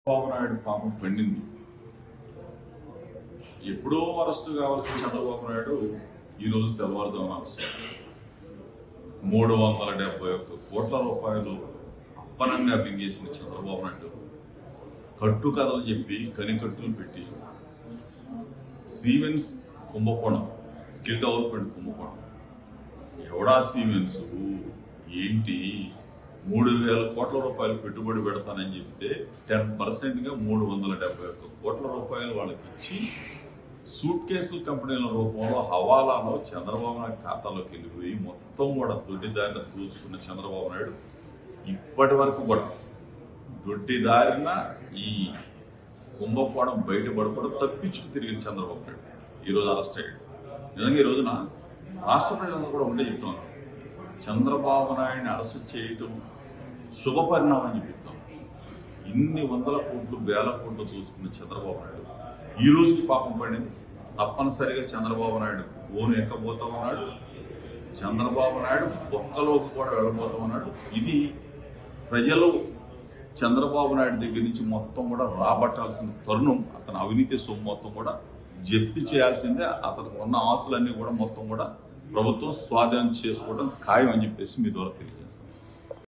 చంద్రబాబు నాయుడు పాపం పండింది ఎప్పుడో అరెస్ట్ కావాల్సిన చంద్రబాబు నాయుడు ఈ రోజు తెల్లవారుజామున అరెస్ట్ అయ్యాడు. మూడు వందల డెబ్బై ఒక్క కోట్ల రూపాయలు అప్పనంగా బింగేసిన చంద్రబాబు నాయుడు కట్టు కథలు చెప్పి కనికట్టులు పెట్టి సీమెన్స్ కుంభకోణం స్కిల్ డెవలప్మెంట్ కుంభకోణం ఎవడా సీమెన్స్ ఏంటి మూడు వేల కోట్ల రూపాయలు పెట్టుబడి పెడతానని చెప్తే టెన్ పర్సెంట్గా మూడు వందల డెబ్బై ఒక్క కోట్ల రూపాయలు వాళ్ళకి ఇచ్చి సూట్ కేసుల కంపెనీల రూపంలో హవాలాలో చంద్రబాబు నాయుడు ఖాతాలోకి వెళ్ళిపోయి మొత్తం కూడా దొడ్డిదారిన దూచుకున్న చంద్రబాబు నాయుడు ఇప్పటి వరకు కూడా దొడ్డిదారిన ఈ కుంభకోణం బయటపడకుండా తప్పించుకు తిరిగిన చంద్రబాబు నాయుడు ఈరోజు అరెస్ట్ అయ్యాడు నిజంగా ఈ రోజున రాష్ట్ర ప్రజలందరూ కూడా ఉండే చెప్తున్నారు చంద్రబాబు నాయుడిని అరెస్ట్ చేయటం శుభ పరిణామం అని చెప్తాం ఇన్ని వందల కోట్లు వేల కోట్లు చూసుకున్న చంద్రబాబు నాయుడు ఈ రోజుకి పాపం పడింది తప్పనిసరిగా చంద్రబాబు నాయుడు ఓను ఎక్కబోతా ఉన్నాడు చంద్రబాబు నాయుడు బొక్కలోకి కూడా వెళ్ళబోతా ఉన్నాడు ఇది ప్రజలు చంద్రబాబు నాయుడు దగ్గర నుంచి మొత్తం కూడా రాబట్టాల్సిన తరుణం అతని అవినీతి సొమ్ము మొత్తం కూడా జప్తు చేయాల్సిందే అతనికి ఉన్న ఆస్తులన్నీ కూడా మొత్తం కూడా ప్రభుత్వం స్వాధీనం చేసుకోవడం ఖాయం అని చెప్పేసి మీ ద్వారా తెలియజేస్తాం